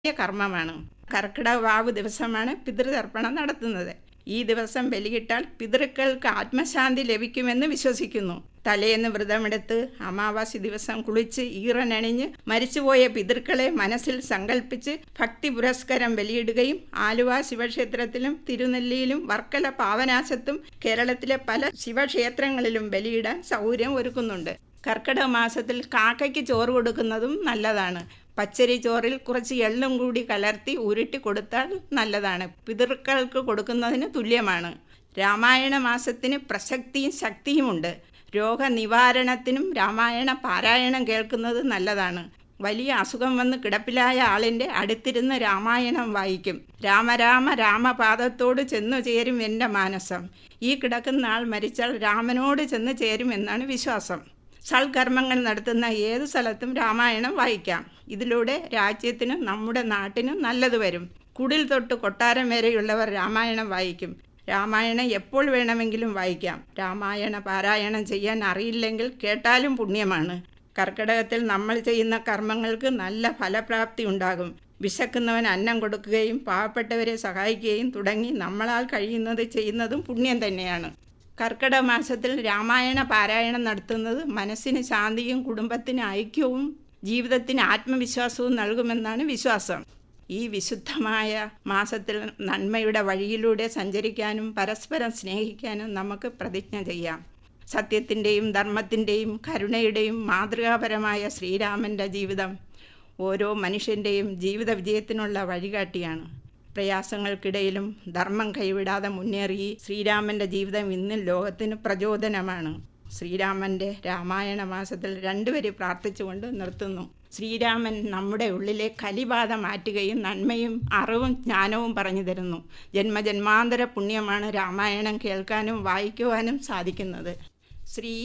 കർമ്മമാണ് കർക്കിടക വാവ് ദിവസമാണ് പിതൃതർപ്പണം നടത്തുന്നത് ഈ ദിവസം ബലിയിട്ടാൽ പിതൃക്കൾക്ക് ആത്മശാന്തി ലഭിക്കുമെന്ന് വിശ്വസിക്കുന്നു തലേന്ന് വ്രതമെടുത്ത് അമാവാസി ദിവസം കുളിച്ച് ഈറനണിഞ്ഞ് മരിച്ചുപോയ പിതൃക്കളെ മനസ്സിൽ സങ്കല്പിച്ച് ഭക്തി പുരസ്കരം ബലിയിടുകയും ആലുവ ശിവക്ഷേത്രത്തിലും തിരുനെല്ലിയിലും വർക്കല പാവനാശത്തും കേരളത്തിലെ പല ശിവക്ഷേത്രങ്ങളിലും ബലിയിടാൻ സൗകര്യം ഒരുക്കുന്നുണ്ട് കർക്കിടക മാസത്തിൽ കാക്കയ്ക്ക് ചോറ് കൊടുക്കുന്നതും നല്ലതാണ് പച്ചരി ചോറിൽ കുറച്ച് എള്ളും കൂടി കലർത്തി ഉരുട്ടി കൊടുത്താൽ നല്ലതാണ് പിതൃക്കൾക്ക് കൊടുക്കുന്നതിന് തുല്യമാണ് രാമായണ മാസത്തിന് പ്രസക്തിയും ശക്തിയുമുണ്ട് രോഗനിവാരണത്തിനും രാമായണ പാരായണം കേൾക്കുന്നത് നല്ലതാണ് വലിയ അസുഖം വന്ന് കിടപ്പിലായ ആളിൻ്റെ അടുത്തിരുന്ന് രാമായണം വായിക്കും രാമരാമ രാമപാദത്തോട് ചെന്നു ചേരും എൻ്റെ മാനസം ഈ കിടക്കുന്ന ആൾ മരിച്ചാൽ രാമനോട് ചെന്ന് ചേരും എന്നാണ് വിശ്വാസം സൽക്കർമ്മങ്ങൾ നടത്തുന്ന ഏത് സ്ഥലത്തും രാമായണം വായിക്കാം ഇതിലൂടെ രാജ്യത്തിനും നമ്മുടെ നാട്ടിനും നല്ലത് വരും കുടിൽ തൊട്ട് കൊട്ടാരം വരെയുള്ളവർ രാമായണം വായിക്കും രാമായണം എപ്പോൾ വേണമെങ്കിലും വായിക്കാം രാമായണ പാരായണം ചെയ്യാൻ അറിയില്ലെങ്കിൽ കേട്ടാലും പുണ്യമാണ് കർക്കിടകത്തിൽ നമ്മൾ ചെയ്യുന്ന കർമ്മങ്ങൾക്ക് നല്ല ഫലപ്രാപ്തി ഉണ്ടാകും വിശക്കുന്നവൻ അന്നം കൊടുക്കുകയും പാവപ്പെട്ടവരെ സഹായിക്കുകയും തുടങ്ങി നമ്മളാൽ കഴിയുന്നത് ചെയ്യുന്നതും പുണ്യം തന്നെയാണ് കർക്കിടക മാസത്തിൽ രാമായണ പാരായണം നടത്തുന്നത് മനസ്സിന് ശാന്തിയും കുടുംബത്തിന് ഐക്യവും ജീവിതത്തിന് ആത്മവിശ്വാസവും നൽകുമെന്നാണ് വിശ്വാസം ഈ വിശുദ്ധമായ മാസത്തിൽ നന്മയുടെ വഴിയിലൂടെ സഞ്ചരിക്കാനും പരസ്പരം സ്നേഹിക്കാനും നമുക്ക് പ്രതിജ്ഞ ചെയ്യാം സത്യത്തിൻ്റെയും ധർമ്മത്തിൻ്റെയും കരുണയുടെയും മാതൃകാപരമായ ശ്രീരാമൻ്റെ ജീവിതം ഓരോ മനുഷ്യൻ്റെയും ജീവിത വിജയത്തിനുള്ള വഴികാട്ടിയാണ് പ്രയാസങ്ങൾക്കിടയിലും ധർമ്മം കൈവിടാതെ മുന്നേറി ശ്രീരാമൻ്റെ ജീവിതം ഇന്നും ലോകത്തിന് പ്രചോദനമാണ് ശ്രീരാമൻ്റെ രാമായണ മാസത്തിൽ രണ്ടുപേരെ പ്രാർത്ഥിച്ചുകൊണ്ട് നിർത്തുന്നു ശ്രീരാമൻ നമ്മുടെ ഉള്ളിലെ കലിബാധ മാറ്റുകയും നന്മയും അറിവും ജ്ഞാനവും പറഞ്ഞു തരുന്നു ജന്മജന്മാന്തര പുണ്യമാണ് രാമായണം കേൾക്കാനും വായിക്കുവാനും സാധിക്കുന്നത് ശ്രീ